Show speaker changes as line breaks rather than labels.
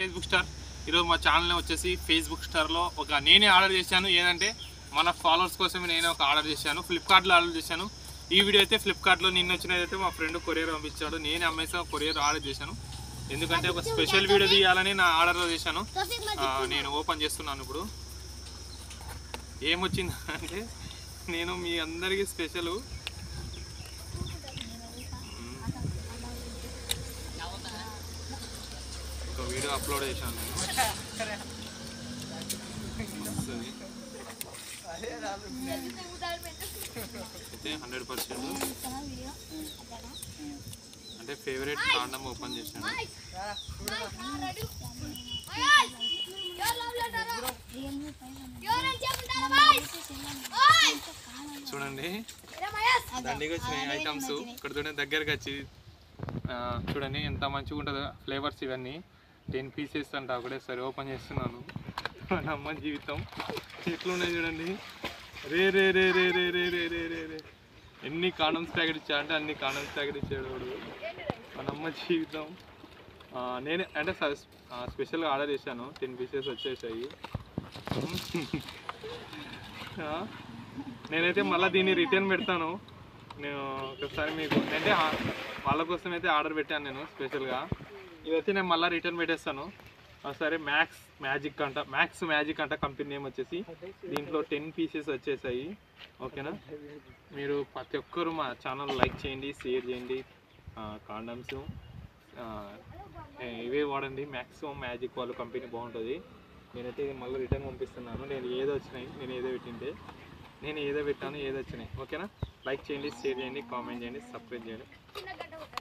Facebook star ఈరోజు మా channel వచ్చేసి ఫేస్బుక్ స్టార్లో ఒక నేనే ఆర్డర్ చేశాను ఏదంటే మన ఫాలోవర్స్ కోసమే నేనే ఒక ఆర్డర్ చేశాను ఫ్లిప్కార్ట్లో ఆర్డర్ చేశాను ఈ వీడియో అయితే ఫ్లిప్కార్ట్లో నిన్న వచ్చినదైతే మా ఫ్రెండ్ కొరియర్ పంపించాడు నేనే అమ్మేసా కొరియర్ ఆర్డర్ చేశాను ఎందుకంటే ఒక స్పెషల్ వీడియో తీయాలని నా ఆర్డర్ చేశాను ఆ, నేను ఓపెన్ చేస్తున్నాను ఇప్పుడు ఏమొచ్చింది అంటే నేను మీ అందరికీ స్పెషల్ ఒక వీడియో అప్లోడ్ చేశాను నేను వస్తుంది. అయితే హండ్రెడ్ పర్సెంట్ అంటే ఫేవరెట్ కాండం ఓపెన్ చేశాను చూడండి దండిగా వచ్చినాయి ఐటమ్స్ ఇక్కడ చూడండి దగ్గరకు వచ్చి ఆ, చూడండి ఎంత మంచిగా ఉంటుందో ఫ్లేవర్స్ ఇవన్నీ టెన్ పీసెస్ అంట ఒకటేసారి ఓపెన్ చేస్తున్నాను మన అమ్మ జీవితం ఎట్లున్నాయి చూడండి రే రే రే రే రే రే రే రే రే రే ఎన్ని కాండమ్స్ ప్యాకెట్ ఇచ్చా అంటే అన్ని కాండమ్స్ ప్యాకెట్ ఇచ్చాడు వాడు మన అమ్మ జీవితం ఆ, నేనే అంటే స్పెషల్గా ఆర్డర్ చేశాను టెన్ పీసెస్ వచ్చేసాయి ఆ, నేనైతే మళ్ళీ దీన్ని రిటర్న్ పెడతాను నేను ఒకసారి మీకు అంటే ఆ- వాళ్ళ కోసం అయితే ఆర్డర్ పెట్టాను నేను స్పెషల్గా ఇదైతే నేను మళ్ళీ రిటర్న్ పెట్టేస్తాను ఆ, సరే మ్యాక్స్ మ్యాజిక్ అంట మ్యాక్స్ మ్యాజిక్ అంట కంపెనీ నేమ్ వచ్చేసి దీంట్లో టెన్ పీసెస్ వచ్చేసాయి ఓకేనా మీరు ప్రతి ఒక్కరు మా ఛానల్ లైక్ చేయండి షేర్ చేయండి కాండమ్స్ ఇవే వాడండి మ్యాక్సిమం మ్యాజిక్ వాళ్ళ కంపెనీ బాగుంటుంది నేనైతే ఇది మళ్ళీ రిటర్న్ పంపిస్తున్నాను నేను ఏదో వచ్చినాయి నేను ఏదో పెట్టింటే నేను ఏదో పెట్టాను ఏదో వచ్చినాయి ఓకేనా లైక్ చేయండి షేర్ చేయండి కామెంట్ చేయండి సబ్స్క్రైబ్ చేయండి